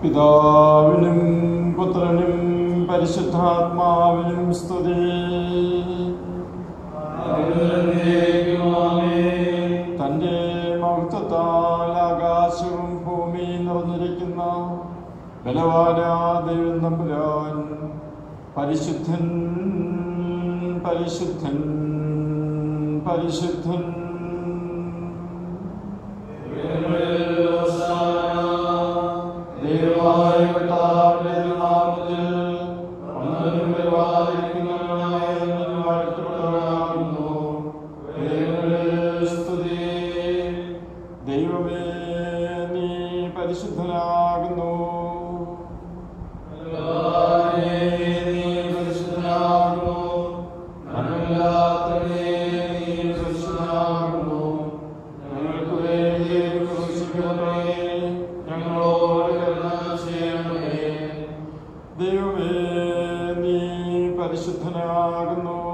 പിതാവിനും പുത്രനും പരിശുദ്ധാത്മാവിനും സ്തുതി തൻ്റെ മഹത്വത്താൽ ആകാശവും ഭൂമിയും നിറഞ്ഞിരിക്കുന്ന ബലവാനാ ദൈവം നമ്പുരാൻ പരിശുദ്ധൻ പരിശുദ്ധൻ പരിശുദ്ധൻ ദൈവമായ കർത്താവിന്റെ നാമത്തിൽ വന്നവനും വരുവാതിരിക്കുന്നവനായ നീ വാഴ്ത്തപ്പെട്ടവനാകുന്നു. ദൈവമേ, സ്തുതി. ദൈവമേ നീ പരിശുദ്ധനാകുന്നു നന്മയില്ലാത്തവനേ, നീ പരിശുദ്ധനാകുന്നു. ഞങ്ങൾക്ക് വേണ്ടി ക്രൂശിക്കപ്പെട്ടവനേ, ഞങ്ങളോട് കരുണ ചെയ്യണമേ. ദൈവമേ നീ പരിശുദ്ധനാകുന്നു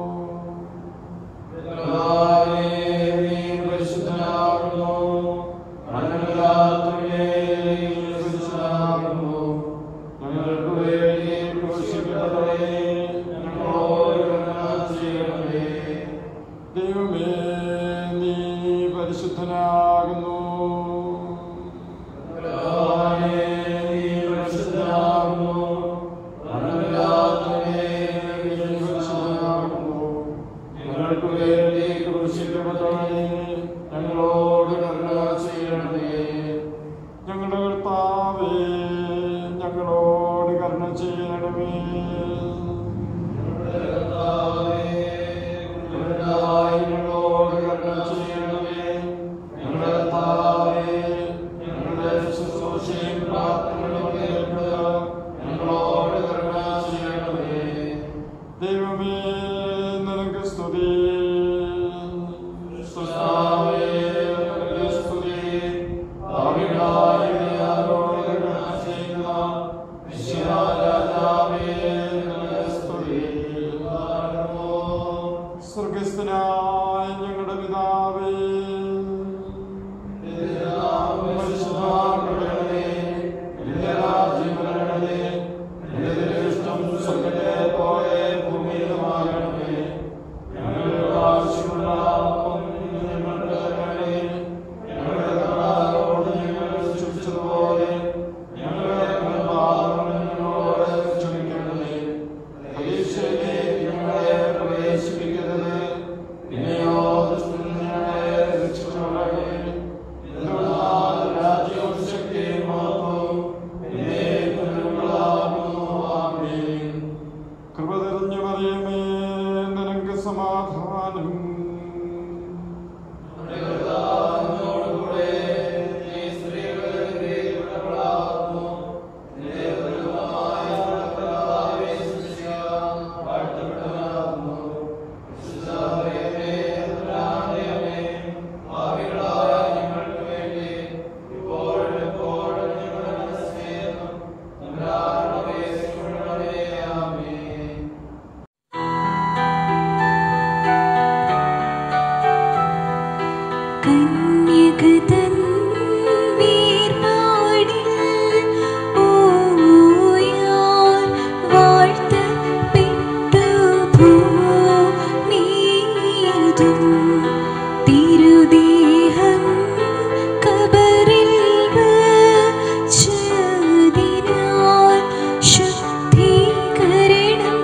കർത്താവേ, നീ പരിശുദ്ധനാകുന്നു. നന്മയില്ലാത്തവനേ, നീ പരിശുദ്ധനാകുന്നു. ഞങ്ങൾക്ക് വേണ്ടി ക്രൂശിക്കപ്പെട്ടവനേ, ഞങ്ങളോട് കരുണ ചെയ്യണമേ. ദൈവമേ നീ പരിശുദ്ധനാകുന്നു കർത്താവേ, നീ പരിശുദ്ധനാകുന്നു. നന്മയില്ലാത്തവനേ, നീ പരിശുദ്ധനാകുന്നു. ഞങ്ങൾക്ക് വേണ്ടി ക്രൂശിക്കപ്പെട്ടവനേ, ഞങ്ങളോട് കരുണ ചെയ്യണമേ. ഞങ്ങളുടെ കർത്താവേ ഞങ്ങളോട് കരുണ ചെയ്യണമേ ഞങ്ങളുടെതായി ഞങ്ങളോട് കരുണ ചെയ്യണമേ. ഞങ്ങളുടെ കർത്താവേ, ഞങ്ങളുടെ ശുശ്രൂഷയും പ്രാർത്ഥനകളും കേൾക്കുക. ഞങ്ങളോട് കരുണ ചെയ്യണമേ. ദൈവമേ നിനക്ക് സ്തുതി സൃഷ്ടാവേ, നിനക്ക് സ്തുതി. ഭാവികളായ ദയാലോട് കരുണ ചെയ്യുന്ന വിശ്വരാജാവേ, നിനക്ക് സ്തുതി. സ്വർഗസ്ഥനായ ഞങ്ങളുടെ പിതാവേ പരിശുദ്ധമാക്കപ്പെടണമേ. നിന്റെ രാജ്യം വരണമേ. നിന്റെ തിരുവിഷ്ടം സ്വർഗ്ഗത്തിലെ പോലെ ഭൂമിയിലുമാകണമേ. ഞങ്ങൾക്ക് ആവശ്യമുള്ള അപ്പം ഇന്ന് ഞങ്ങൾക്ക് തരണമേ. ഞങ്ങളുടെ കടക്കാരോട് ഞങ്ങൾ ക്ഷമിച്ചതുപോലെ ഞങ്ങളുടെ പാപങ്ങൾ ഞങ്ങളോട് ക്ഷമിക്കണമേ. പരീക്ഷയിലേക്ക് ഞങ്ങളെ പ്രവേശിപ്പിക്കരുത്. പിന്നെയോ ദുഷ്ടനിൽ നിന്ന് ഞങ്ങളെ രക്ഷിച്ചുകൊള്ളണമേ. എന്തുകൊണ്ടെന്നാൽ രാജ്യവും ശക്തിയും മഹത്വവും എന്നേക്കും നിനക്കുള്ളതാകുന്നു. ആമേൻ. കൃപ നിറഞ്ഞ മറിയമേ നിനക്ക് സമാധാനം കന്യകതൻ വീർപാടിൽ ഓയാൽ വാഴ്ത്തപ്പെട്ടു ഭൂമിയിലും തിരുദേഹം കബറിൽ വച്ചതിനാൽ ശുദ്ധീകരണം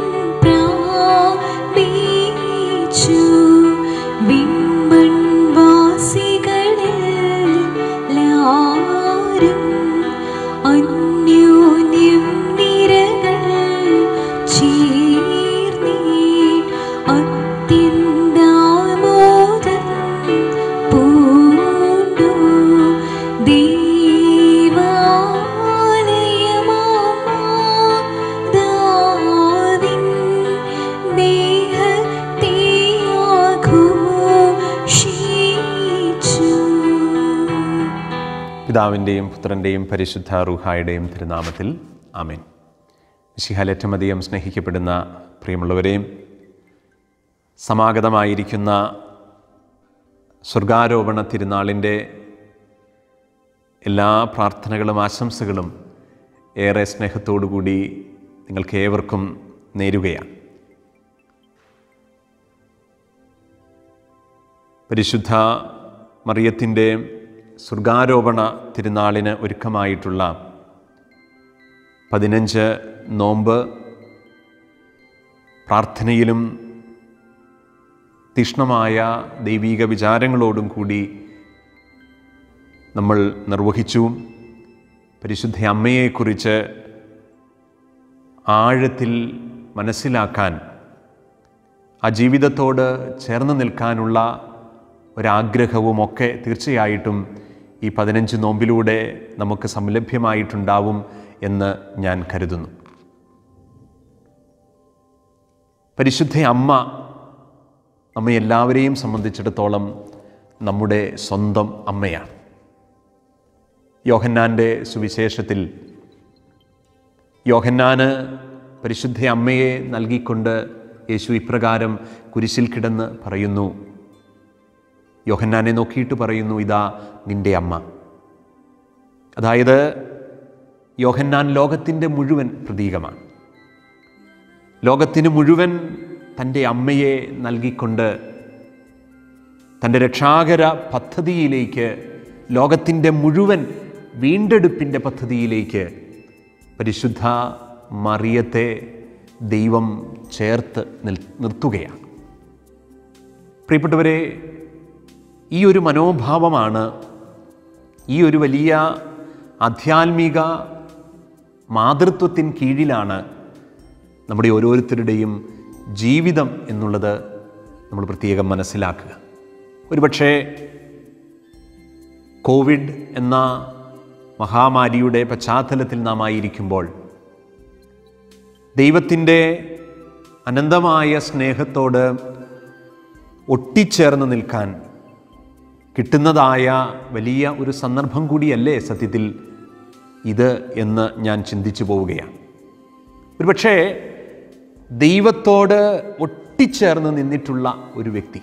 പ്രാപിച്ചു വിൺമൺവാസികളിലാരും അന്യോന്യം നിരകൾ ചേർന്നീ അത്യന്താമോദം പൂണ്ടു ദേവാലയമാതാവിൻ ദേഹത്തെ ആഘോഷിച്ചു പിതാവിൻ്റെയും പുത്രൻ്റെയും പരിശുദ്ധ റുഹായുടെയും തിരുനാമത്തിൽ ആമേൻ ശിഹലേറ്റമധികം സ്നേഹിക്കപ്പെടുന്ന പ്രിയമുള്ളവരെയും സമാഗതമായിരിക്കുന്ന സ്വർഗാരോപണ തിരുനാളിൻ്റെ എല്ലാ പ്രാർത്ഥനകളും ആശംസകളും ഏറെ സ്നേഹത്തോടു കൂടി നിങ്ങൾക്ക് ഏവർക്കും നേരുകയാണ് പരിശുദ്ധ മറിയത്തിൻ്റെ സ്വർഗാരോപണ തിരുനാളിന് ഒരുക്കമായിട്ടുള്ള പതിനഞ്ച് നോമ്പ് പ്രാർത്ഥനയിലും തീഷ്ണമായ ദൈവീക വിചാരങ്ങളോടും കൂടി നമ്മൾ നിർവഹിച്ചു പരിശുദ്ധ അമ്മയെക്കുറിച്ച് ആഴത്തിൽ മനസ്സിലാക്കാൻ ആ ജീവിതത്തോട് ചേർന്ന് നിൽക്കാനുള്ള ഒരാഗ്രഹവുമൊക്കെ തീർച്ചയായിട്ടും ഈ പതിനഞ്ച് നോമ്പിലൂടെ നമുക്ക് സംലഭ്യമായിട്ടുണ്ടാവും എന്ന് ഞാൻ കരുതുന്നു പരിശുദ്ധ അമ്മ നമ്മെ എല്ലാവരെയും സംബന്ധിച്ചിടത്തോളം നമ്മുടെ സ്വന്തം അമ്മയാണ് യോഹന്നാൻ്റെ സുവിശേഷത്തിൽ യോഹന്നാന് പരിശുദ്ധ അമ്മയെ നൽകിക്കൊണ്ട് യേശു ഇപ്രകാരം കുരിശിൽ കിടന്ന് പറയുന്നു യോഹന്നാനെ നോക്കിയിട്ട് പറയുന്നു ഇതാ നിന്റെ അമ്മ അതായത് യോഹന്നാൻ ലോകത്തിൻ്റെ മുഴുവൻ പ്രതീകമാണ് ലോകത്തിന് മുഴുവൻ തൻ്റെ അമ്മയെ നൽകിക്കൊണ്ട് തൻ്റെ രക്ഷാകര പദ്ധതിയിലേക്ക് ലോകത്തിൻ്റെ മുഴുവൻ വീണ്ടെടുപ്പിൻ്റെ പദ്ധതിയിലേക്ക് പരിശുദ്ധ മറിയത്തെ ദൈവം ചേർത്ത് നിൽ നിർത്തുകയാണ് പ്രിയപ്പെട്ടവരെ ഈ ഒരു മനോഭാവമാണ് ഈ ഒരു വലിയ ആധ്യാത്മിക മാതൃത്വത്തിൻ കീഴിലാണ് നമ്മുടെ ഓരോരുത്തരുടെയും ജീവിതം എന്നുള്ളത് നമ്മൾ പ്രത്യേകം മനസ്സിലാക്കുക ഒരുപക്ഷേ കോവിഡ് എന്ന മഹാമാരിയുടെ പശ്ചാത്തലത്തിൽ നാം ആയിരിക്കുമ്പോൾ ദൈവത്തിൻ്റെ അനന്തമായ സ്നേഹത്തോട് ഒട്ടിച്ചേർന്ന് നിൽക്കാൻ കിട്ടുന്നതായ വലിയ ഒരു സന്ദർഭം കൂടിയല്ലേ സത്യത്തിൽ ഇത് എന്ന് ഞാൻ ചിന്തിച്ചു പോവുകയാണ് ഒരുപക്ഷേ ദൈവത്തോട് ഒട്ടിച്ചേർന്ന് നിന്നിട്ടുള്ള ഒരു വ്യക്തി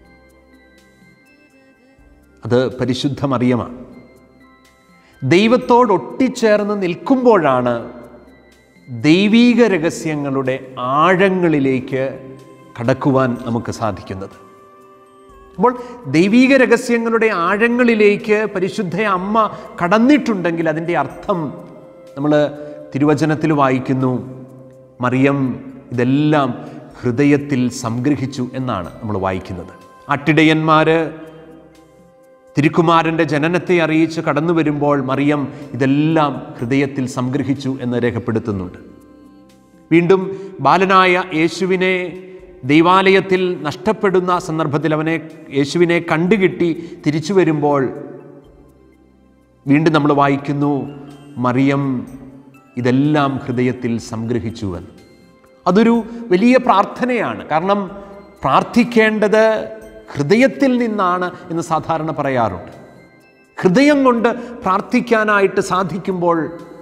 അത് പരിശുദ്ധ മറിയമാണ് ദൈവത്തോട് ഒട്ടിച്ചേർന്ന് നിൽക്കുമ്പോഴാണ് ദൈവീക രഹസ്യങ്ങളുടെ ആഴങ്ങളിലേക്ക് കടക്കുവാൻ നമുക്ക് സാധിക്കുന്നത് അപ്പോൾ ദൈവീക രഹസ്യങ്ങളുടെ ആഴങ്ങളിലേക്ക് പരിശുദ്ധ അമ്മ കടന്നിട്ടുണ്ടെങ്കിൽ അതിൻ്റെ അർത്ഥം നമ്മൾ തിരുവചനത്തിൽ വായിക്കുന്നു മറിയം ഇതെല്ലാം ഹൃദയത്തിൽ സംഗ്രഹിച്ചു എന്നാണ് നമ്മൾ വായിക്കുന്നത് അട്ടിടയന്മാർ തിരുക്കുമാരൻ്റെ ജനനത്തെ അറിയിച്ച് കടന്നു വരുമ്പോൾ മറിയം ഇതെല്ലാം ഹൃദയത്തിൽ സംഗ്രഹിച്ചു എന്ന് രേഖപ്പെടുത്തുന്നുണ്ട് വീണ്ടും ബാലനായ യേശുവിനെ ദൈവാലയത്തിൽ നഷ്ടപ്പെടുന്ന സന്ദർഭത്തിൽ അവനെ യേശുവിനെ കണ്ടുകിട്ടി തിരിച്ചു വരുമ്പോൾ വീണ്ടും നമ്മൾ വായിക്കുന്നു മറിയം ഇതെല്ലാം ഹൃദയത്തിൽ സംഗ്രഹിച്ചുവെന്ന് അതൊരു വലിയ പ്രാർത്ഥനയാണ് കാരണം പ്രാർത്ഥിക്കേണ്ടത് ഹൃദയത്തിൽ നിന്നാണ് എന്ന് സാധാരണ പറയാറുണ്ട് ഹൃദയം കൊണ്ട് പ്രാർത്ഥിക്കാനായിട്ട് സാധിക്കുമ്പോൾ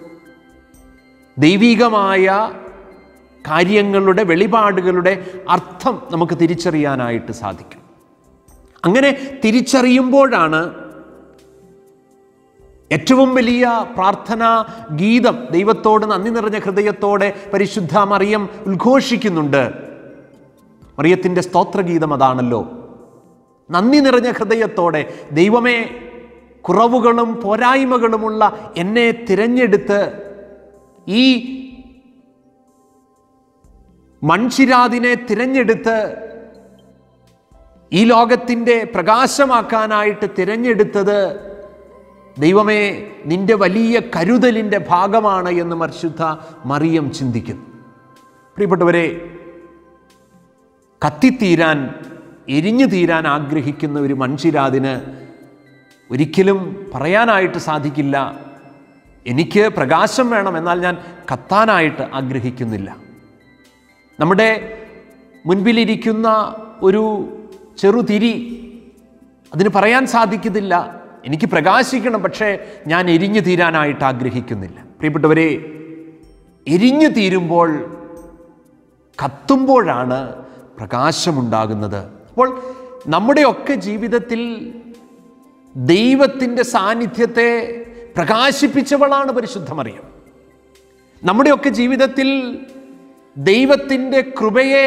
ദൈവികമായ കാര്യങ്ങളുടെ വെളിപാടുകളുടെ അർത്ഥം നമുക്ക് തിരിച്ചറിയാനായിട്ട് സാധിക്കും അങ്ങനെ തിരിച്ചറിയുമ്പോഴാണ് ഏറ്റവും വലിയ പ്രാർത്ഥനാ ഗീതം ദൈവത്തോട് നന്ദി നിറഞ്ഞ ഹൃദയത്തോടെ പരിശുദ്ധ മറിയം ഉദ്ഘോഷിക്കുന്നുണ്ട് മറിയത്തിൻ്റെ സ്തോത്രഗീതം അതാണല്ലോ നന്ദി നിറഞ്ഞ ഹൃദയത്തോടെ ദൈവമേ കുറവുകളും പോരായ്മകളുമുള്ള എന്നെ തിരഞ്ഞെടുത്ത് ഈ മൺചിരാതിനെ തിരഞ്ഞെടുത്ത് ഈ ലോകത്തിൻ്റെ പ്രകാശമാക്കാനായിട്ട് തിരഞ്ഞെടുത്തത് ദൈവമേ നിന്റെ വലിയ കരുതലിൻ്റെ ഭാഗമാണ് എന്ന് പരിശുദ്ധ മറിയം ചിന്തിക്കുന്നു പ്രിയപ്പെട്ടവരെ കത്തിത്തീരാൻ എരിഞ്ഞു തീരാൻ ആഗ്രഹിക്കുന്ന ഒരു മൺചിരാതിന് ഒരിക്കലും പറയാനായിട്ട് സാധിക്കില്ല എനിക്ക് പ്രകാശം വേണം എന്നാൽ ഞാൻ കത്താനായിട്ട് ആഗ്രഹിക്കുന്നില്ല നമ്മുടെ മുൻപിലിരിക്കുന്ന ഒരു ചെറുതിരി അതിന് പറയാൻ സാധിക്കുന്നില്ല എനിക്ക് പ്രകാശിക്കണം പക്ഷേ ഞാൻ എരിഞ്ഞു തീരാനായിട്ട് ആഗ്രഹിക്കുന്നില്ല പ്രിയപ്പെട്ടവരെ എരിഞ്ഞു തീരുമ്പോൾ കത്തുമ്പോഴാണ് പ്രകാശമുണ്ടാകുന്നത് അപ്പോൾ നമ്മുടെയൊക്കെ ജീവിതത്തിൽ ദൈവത്തിൻ്റെ സാന്നിധ്യത്തെ പ്രകാശിപ്പിച്ചവളാണ് പരിശുദ്ധമറിയം നമ്മുടെയൊക്കെ ജീവിതത്തിൽ ദൈവത്തിൻ്റെ കൃപയെ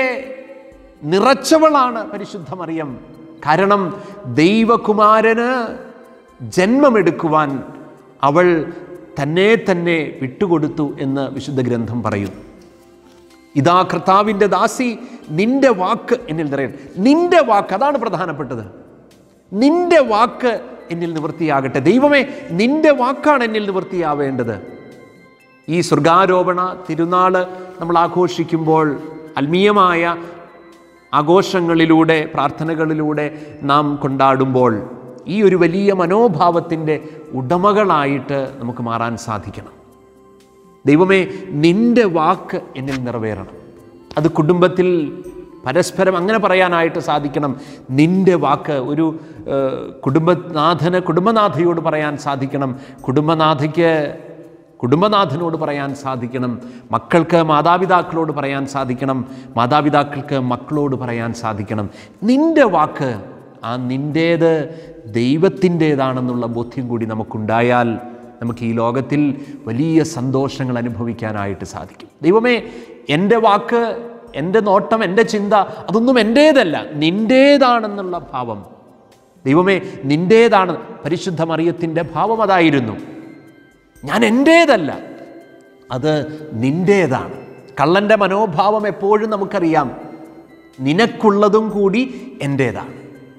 നിറച്ചവളാണ് പരിശുദ്ധ മറിയം കാരണം ദൈവകുമാരന് ജന്മമെടുക്കുവാൻ അവൾ തന്നെ തന്നെ വിട്ടുകൊടുത്തു എന്ന് വിശുദ്ധ ഗ്രന്ഥം പറയുന്നു ഇതാ കർത്താവിൻ്റെ ദാസി നിന്റെ വാക്ക് എന്നിൽ നിറയണം നിന്റെ വാക്ക് അതാണ് പ്രധാനപ്പെട്ടത് നിന്റെ വാക്ക് എന്നിൽ നിവൃത്തിയാകട്ടെ ദൈവമേ നിന്റെ വാക്കാണ് എന്നിൽ നിവൃത്തിയാവേണ്ടത് ഈ സ്വർഗാരോപണ തിരുനാള് നമ്മൾ ആഘോഷിക്കുമ്പോൾ ആത്മീയമായ ആഘോഷങ്ങളിലൂടെ പ്രാർത്ഥനകളിലൂടെ നാം കൊണ്ടാടുമ്പോൾ ഈ ഒരു വലിയ മനോഭാവത്തിൻ്റെ ഉടമകളായിട്ട് നമുക്ക് മാറാൻ സാധിക്കണം ദൈവമേ നിന്റെ വാക്ക് എന്നിൽ നിറവേറണം അത് കുടുംബത്തിൽ പരസ്പരം അങ്ങനെ പറയാനായിട്ട് സാധിക്കണം നിന്റെ വാക്ക് ഒരു ഏഹ്, കുടുംബനാഥന് കുടുംബനാഥയോട് പറയാൻ സാധിക്കണം കുടുംബനാഥയ്ക്ക് കുടുംബനാഥനോട് പറയാൻ സാധിക്കണം മക്കൾക്ക് മാതാപിതാക്കളോട് പറയാൻ സാധിക്കണം മാതാപിതാക്കൾക്ക് മക്കളോട് പറയാൻ സാധിക്കണം നിന്റെ വാക്ക് ആ നിൻ്റേത് ദൈവത്തിൻ്റേതാണെന്നുള്ള ബോധ്യം കൂടി നമുക്കുണ്ടായാൽ നമുക്ക് ഈ ലോകത്തിൽ വലിയ സന്തോഷങ്ങൾ അനുഭവിക്കാനായിട്ട് സാധിക്കും ദൈവമേ എൻ്റെ വാക്ക് എൻ്റെ നോട്ടം എൻ്റെ ചിന്ത അതൊന്നും എൻ്റേതല്ല നിൻ്റേതാണെന്നുള്ള ഭാവം ദൈവമേ നിൻ്റേതാണ് പരിശുദ്ധ മറിയത്തിൻ്റെ ഭാവം അതായിരുന്നു ഞാൻ എൻ്റേതല്ല അത് നിൻ്റേതാണ് കള്ളൻ്റെ മനോഭാവം എപ്പോഴും നമുക്കറിയാം നിനക്കുള്ളതും കൂടി എൻ്റേതാണ്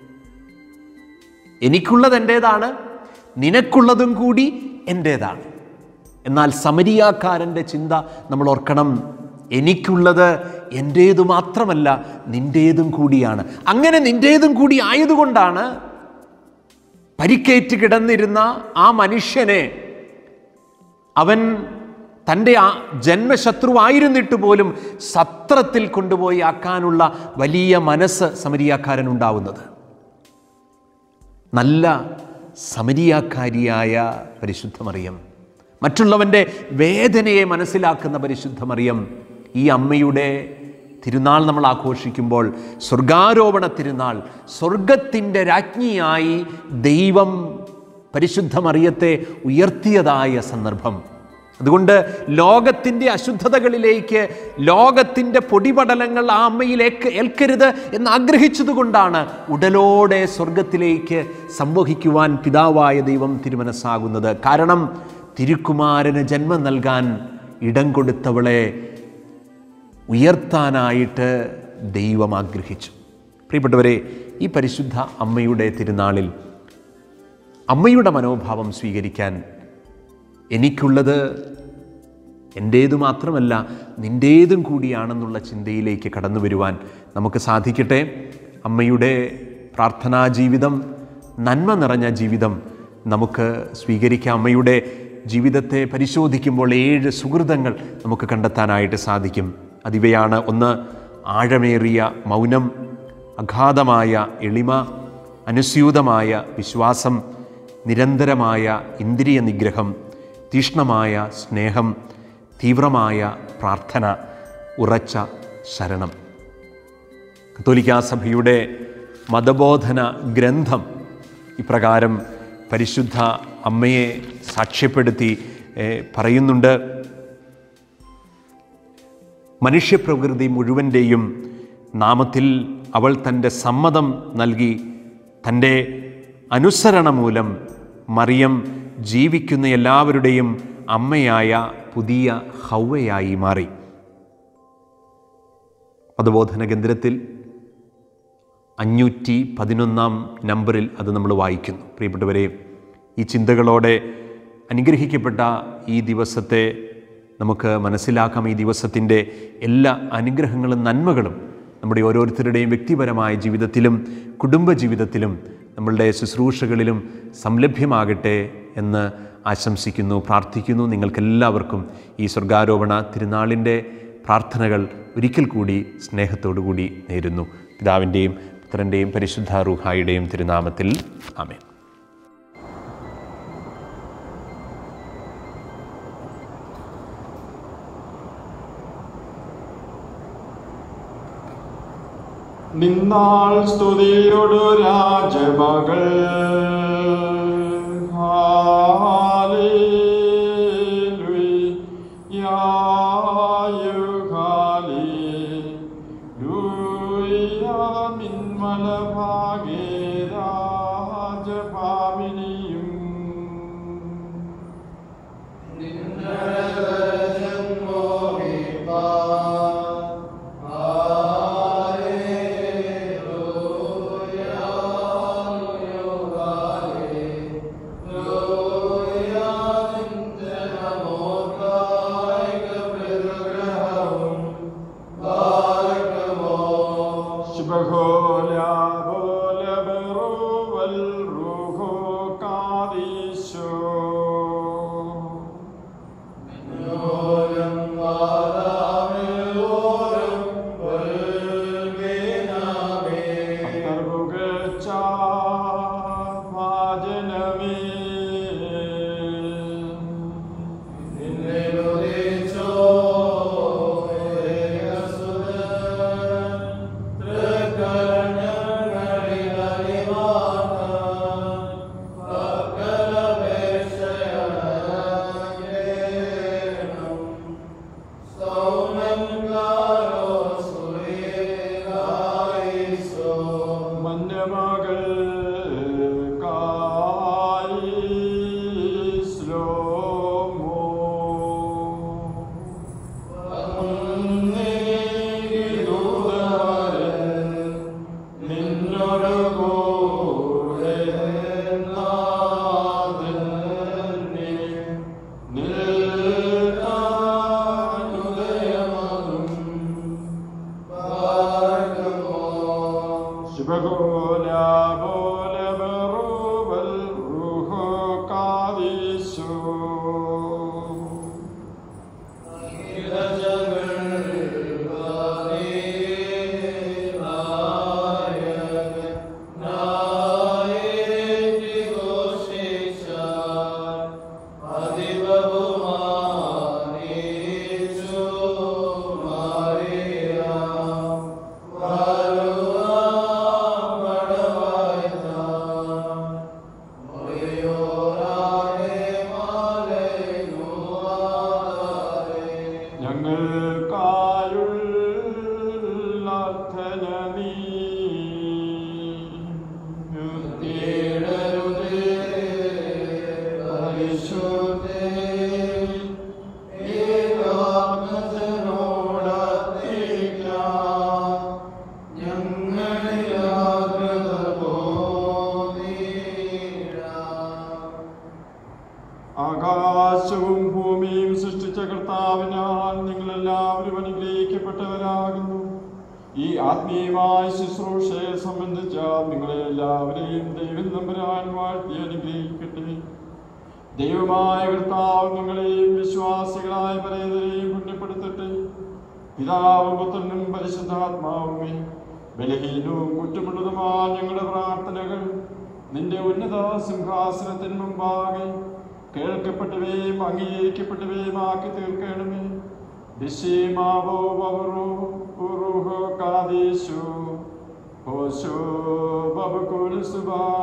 എനിക്കുള്ളത് എൻ്റേതാണ് നിനക്കുള്ളതും കൂടി എൻ്റേതാണ് എന്നാൽ സമരിയാക്കാരൻ്റെ ചിന്ത നമ്മൾ ഓർക്കണം എനിക്കുള്ളത് എൻ്റേതു മാത്രമല്ല നിൻ്റേതും കൂടിയാണ് അങ്ങനെ നിൻ്റേതും കൂടി ആയതുകൊണ്ടാണ് പരിക്കേറ്റ് കിടന്നിരുന്ന ആ മനുഷ്യനെ അവൻ തൻ്റെ ആ ജന്മശത്രുവായിരുന്നിട്ട് പോലും സത്രത്തിൽ കൊണ്ടുപോയി ആക്കാനുള്ള വലിയ മനസ്സ് സമരിയാക്കാരനുണ്ടാവുന്നത് നല്ല സമരിയാക്കാരിയായ പരിശുദ്ധ മറിയം മറ്റുള്ളവൻ്റെ വേദനയെ മനസ്സിലാക്കുന്ന പരിശുദ്ധ മറിയം ഈ അമ്മയുടെ തിരുനാൾ നമ്മൾ ആഘോഷിക്കുമ്പോൾ സ്വർഗാരോപണ തിരുനാൾ സ്വർഗത്തിൻ്റെ രാജ്ഞിയായി ദൈവം പരിശുദ്ധ മറിയത്തെ ഉയർത്തിയതായ സന്ദർഭം അതുകൊണ്ട് ലോകത്തിൻ്റെ അശുദ്ധതകളിലേക്ക് ലോകത്തിൻ്റെ പൊടിപടലങ്ങൾ ആ അമ്മയിലേക്ക് ഏൽക്കരുത് എന്ന് ആഗ്രഹിച്ചതുകൊണ്ടാണ് ഉടലോടെ സ്വർഗത്തിലേക്ക് സംവഹിക്കുവാൻ പിതാവായ ദൈവം തിരുമനസ്സാകുന്നത് കാരണം തിരുക്കുമാരന് ജന്മം നൽകാൻ ഇടം കൊടുത്തവളെ ഉയർത്താനായിട്ട് ദൈവം ആഗ്രഹിച്ചു പ്രിയപ്പെട്ടവരെ ഈ പരിശുദ്ധ അമ്മയുടെ തിരുനാളിൽ അമ്മയുടെ മനോഭാവം സ്വീകരിക്കാൻ എനിക്കുള്ളത് എൻ്റേതു മാത്രമല്ല നിൻ്റേതും കൂടിയാണെന്നുള്ള ചിന്തയിലേക്ക് കടന്നു വരുവാൻ നമുക്ക് സാധിക്കട്ടെ അമ്മയുടെ പ്രാർത്ഥനാ ജീവിതം നന്മ നിറഞ്ഞ ജീവിതം നമുക്ക് സ്വീകരിക്കാം അമ്മയുടെ ജീവിതത്തെ പരിശോധിക്കുമ്പോൾ ഏഴ് സുഹൃതങ്ങൾ നമുക്ക് കണ്ടെത്താനായിട്ട് സാധിക്കും അതിവയാണ് ഒന്ന് ആഴമേറിയ മൗനം അഗാധമായ എളിമ അനുസ്യൂതമായ വിശ്വാസം നിരന്തരമായ ഇന്ദ്രിയ നിഗ്രഹം തീഷ്ണമായ സ്നേഹം തീവ്രമായ പ്രാർത്ഥന ഉറച്ച ശരണം കത്തോലിക്കാ സഭയുടെ മതബോധന ഗ്രന്ഥം ഇപ്രകാരം പരിശുദ്ധ അമ്മയെ സാക്ഷ്യപ്പെടുത്തി ഏഹ്, പറയുന്നുണ്ട് മനുഷ്യപ്രകൃതി മുഴുവൻ്റെയും നാമത്തിൽ അവൾ തൻ്റെ സമ്മതം നൽകി തൻ്റെ അനുസരണ മൂലം മറിയം ജീവിക്കുന്ന എല്ലാവരുടെയും അമ്മയായ പുതിയ ഹൗവയായി മാറി പദബോധന കേന്ദ്രത്തിൽ അഞ്ഞൂറ്റി പതിനൊന്നാം നമ്പറിൽ അത് നമ്മൾ വായിക്കുന്നു പ്രിയപ്പെട്ടവരെ ഈ ചിന്തകളോടെ അനുഗ്രഹിക്കപ്പെട്ട ഈ ദിവസത്തെ നമുക്ക് മനസ്സിലാക്കാം ഈ ദിവസത്തിൻ്റെ എല്ലാ അനുഗ്രഹങ്ങളും നന്മകളും നമ്മുടെ ഓരോരുത്തരുടെയും വ്യക്തിപരമായ ജീവിതത്തിലും കുടുംബ ജീവിതത്തിലും നമ്മളുടെ ശുശ്രൂഷകളിലും സംലഭ്യമാകട്ടെ എന്ന് ആശംസിക്കുന്നു പ്രാർത്ഥിക്കുന്നു നിങ്ങൾക്കെല്ലാവർക്കും ഈ സ്വർഗാരോപണ തിരുനാളിൻ്റെ പ്രാർത്ഥനകൾ ഒരിക്കൽ കൂടി സ്നേഹത്തോടു കൂടി നേരുന്നു പിതാവിൻ്റെയും പുത്രൻ്റെയും പരിശുദ്ധ റൂഹായുടെയും തിരുനാമത്തിൽ ആമേൻ നിന്നാൾ സ്തുതിയൊടു രാജമകൾ ഹാലേലുയ്യ കമലഭാഗേ രാജഭാമിനിയും മന്യമകൾ നിന്നോട് കൂടെ ഞങ്ങൾക്കായുള്ള ധനനീ യുദ്ധേടരുതേ പരിശുദ്ധേ ആകാശവും ഭൂമിയും സൃഷ്ടിച്ച കർത്താവിനാൽ നിങ്ങളെല്ലാവരും അനുഗ്രഹിക്കപ്പെട്ടവരാകുന്നു ഈ ആത്മീയമായ ശുശ്രൂഷയെ സംബന്ധിച്ച നിങ്ങളെ എല്ലാവരെയും ദൈവം നമ്പരാൻ വാഴ്ത്തി അനുഗ്രഹിക്കട്ടെ ദൈവമായ കർത്താവ് നിങ്ങളെയും വിശ്വാസികളായ പരേതരെയും പുണ്യപ്പെടുത്തട്ടെ പിതാവും പുത്രനും പരിശുദ്ധാത്മാവുമേ ബലഹീനവും കുറ്റമുള്ളതുമായ ഞങ്ങളുടെ പ്രാർത്ഥനകൾ നിന്റെ ഉന്നത സിംഹാസനത്തിന് മുമ്പാകെ കേൾക്കപ്പെട്ടവയും അംഗീകരിക്കപ്പെട്ടവയും ആക്കി തീർക്കണമേ ദിശീമാവോ വവറോ ഉറുഹോ കാദീശു ഹോശോ ബബകുൽ സുബാ